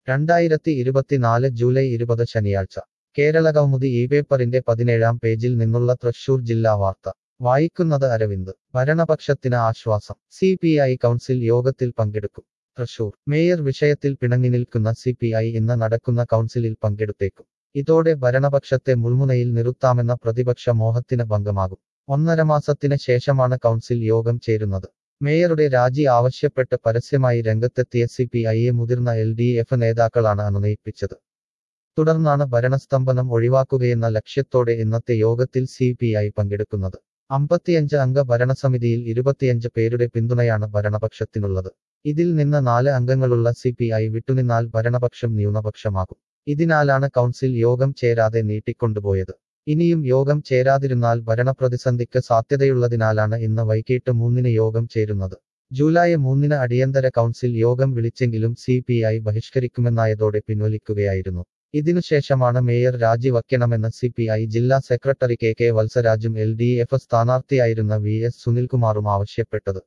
രണ്ടായിരത്തി ഇരുപത്തിനാല് ജൂലൈ ഇരുപത് ശനിയാഴ്ച കേരളകൗമുദി ഈ പേപ്പറിന്റെ പതിനേഴാം പേജിൽ നിന്നുള്ള തൃശൂർ ജില്ലാ വാർത്ത വായിക്കുന്നത് അരവിന്ദ് ഭരണപക്ഷത്തിന് ആശ്വാസം സി പി ഐ കൗൺസിൽ യോഗത്തിൽ പങ്കെടുക്കും തൃശൂർ മേയർ വിഷയത്തിൽ പിണങ്ങി നിൽക്കുന്ന സി പി ഐ ഇന്ന് നടക്കുന്ന കൗൺസിലിൽ പങ്കെടുത്തേക്കും ഇതോടെ ഭരണപക്ഷത്തെ മുൾമുനയിൽ നിർത്താമെന്ന പ്രതിപക്ഷ മോഹത്തിന് ഭംഗമാകും ഒന്നര മാസത്തിന് ശേഷമാണ് കൗൺസിൽ യോഗം ചേരുന്നത് മേയറുടെ രാജി ആവശ്യപ്പെട്ട് പരസ്യമായി രംഗത്തെത്തിയ സി പി ഐയെ മുതിർന്ന എൽ ഡി എഫ് നേതാക്കളാണ് അനുനയിപ്പിച്ചത് തുടർന്നാണ് ഭരണസ്തംഭനം ഒഴിവാക്കുകയെന്ന ലക്ഷ്യത്തോടെ ഇന്നത്തെ യോഗത്തിൽ സി പി ഐ പങ്കെടുക്കുന്നത് അമ്പത്തിയഞ്ച് അംഗ ഭരണസമിതിയിൽ ഇരുപത്തിയഞ്ച് പേരുടെ പിന്തുണയാണ് ഭരണപക്ഷത്തിനുള്ളത് ഇതിൽ നിന്ന് നാല് അംഗങ്ങളുള്ള സി പി ഐ വിട്ടുനിന്നാൽ ഭരണപക്ഷം ന്യൂനപക്ഷമാകും ഇതിനാലാണ് കൗൺസിൽ യോഗം ചേരാതെ നീട്ടിക്കൊണ്ടുപോയത് ഇനിയും യോഗം ചേരാതിരുന്നാൽ ഭരണപ്രതിസന്ധിക്ക് സാധ്യതയുള്ളതിനാലാണ് ഇന്ന് വൈകിട്ട് മൂന്നിന് യോഗം ചേരുന്നത് ജൂലൈ മൂന്നിന് അടിയന്തര കൗൺസിൽ യോഗം വിളിച്ചെങ്കിലും സി പി ഐ ബഹിഷ്കരിക്കുമെന്നായതോടെ പിൻവലിക്കുകയായിരുന്നു ഇതിനുശേഷമാണ് മേയർ രാജിവയ്ക്കണമെന്ന് സി പി ഐ ജില്ലാ സെക്രട്ടറി കെ കെ വത്സരാജും എൽ ഡി എഫ് സ്ഥാനാർത്ഥിയായിരുന്ന വി എസ് സുനിൽകുമാറും ആവശ്യപ്പെട്ടത്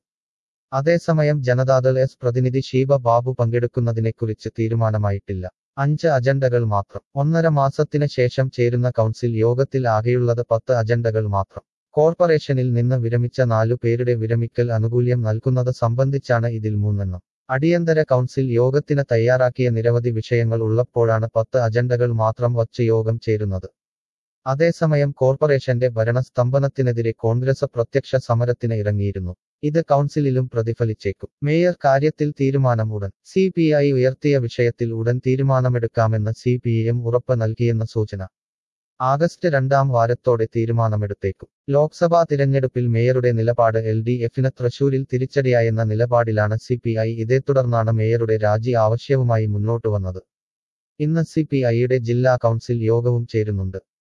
അതേസമയം ജനതാദൾ എസ് പ്രതിനിധി ഷീബ ബാബു പങ്കെടുക്കുന്നതിനെക്കുറിച്ച് തീരുമാനമായിട്ടില്ല അഞ്ച് അജണ്ടകൾ മാത്രം ഒന്നര മാസത്തിന് ശേഷം ചേരുന്ന കൗൺസിൽ യോഗത്തിൽ ആകെയുള്ളത് പത്ത് അജണ്ടകൾ മാത്രം കോർപ്പറേഷനിൽ നിന്ന് വിരമിച്ച നാലു പേരുടെ വിരമിക്കൽ ആനുകൂല്യം നൽകുന്നത് സംബന്ധിച്ചാണ് ഇതിൽ മൂന്നെണ്ണം അടിയന്തര കൗൺസിൽ യോഗത്തിന് തയ്യാറാക്കിയ നിരവധി വിഷയങ്ങൾ ഉള്ളപ്പോഴാണ് പത്ത് അജണ്ടകൾ മാത്രം വച്ച് യോഗം ചേരുന്നത് അതേസമയം കോർപ്പറേഷന്റെ ഭരണസ്തംഭനത്തിനെതിരെ കോൺഗ്രസ് പ്രത്യക്ഷ സമരത്തിന് ഇറങ്ങിയിരുന്നു ഇത് കൗൺസിലിലും പ്രതിഫലിച്ചേക്കും മേയർ കാര്യത്തിൽ തീരുമാനം ഉടൻ സി പി ഐ ഉയർത്തിയ വിഷയത്തിൽ ഉടൻ തീരുമാനമെടുക്കാമെന്ന് സി പി എം ഉറപ്പ് നൽകിയെന്ന സൂചന ആഗസ്റ്റ് രണ്ടാം വാരത്തോടെ തീരുമാനമെടുത്തേക്കും ലോക്സഭാ തിരഞ്ഞെടുപ്പിൽ മേയറുടെ നിലപാട് എൽ ഡി എഫിന് തൃശൂരിൽ തിരിച്ചടിയായെന്ന നിലപാടിലാണ് സി പി ഐ ഇതേ തുടർന്നാണ് മേയറുടെ രാജി ആവശ്യവുമായി മുന്നോട്ടു വന്നത് ഇന്ന് സി പി ഐയുടെ ജില്ലാ കൗൺസിൽ യോഗവും ചേരുന്നുണ്ട്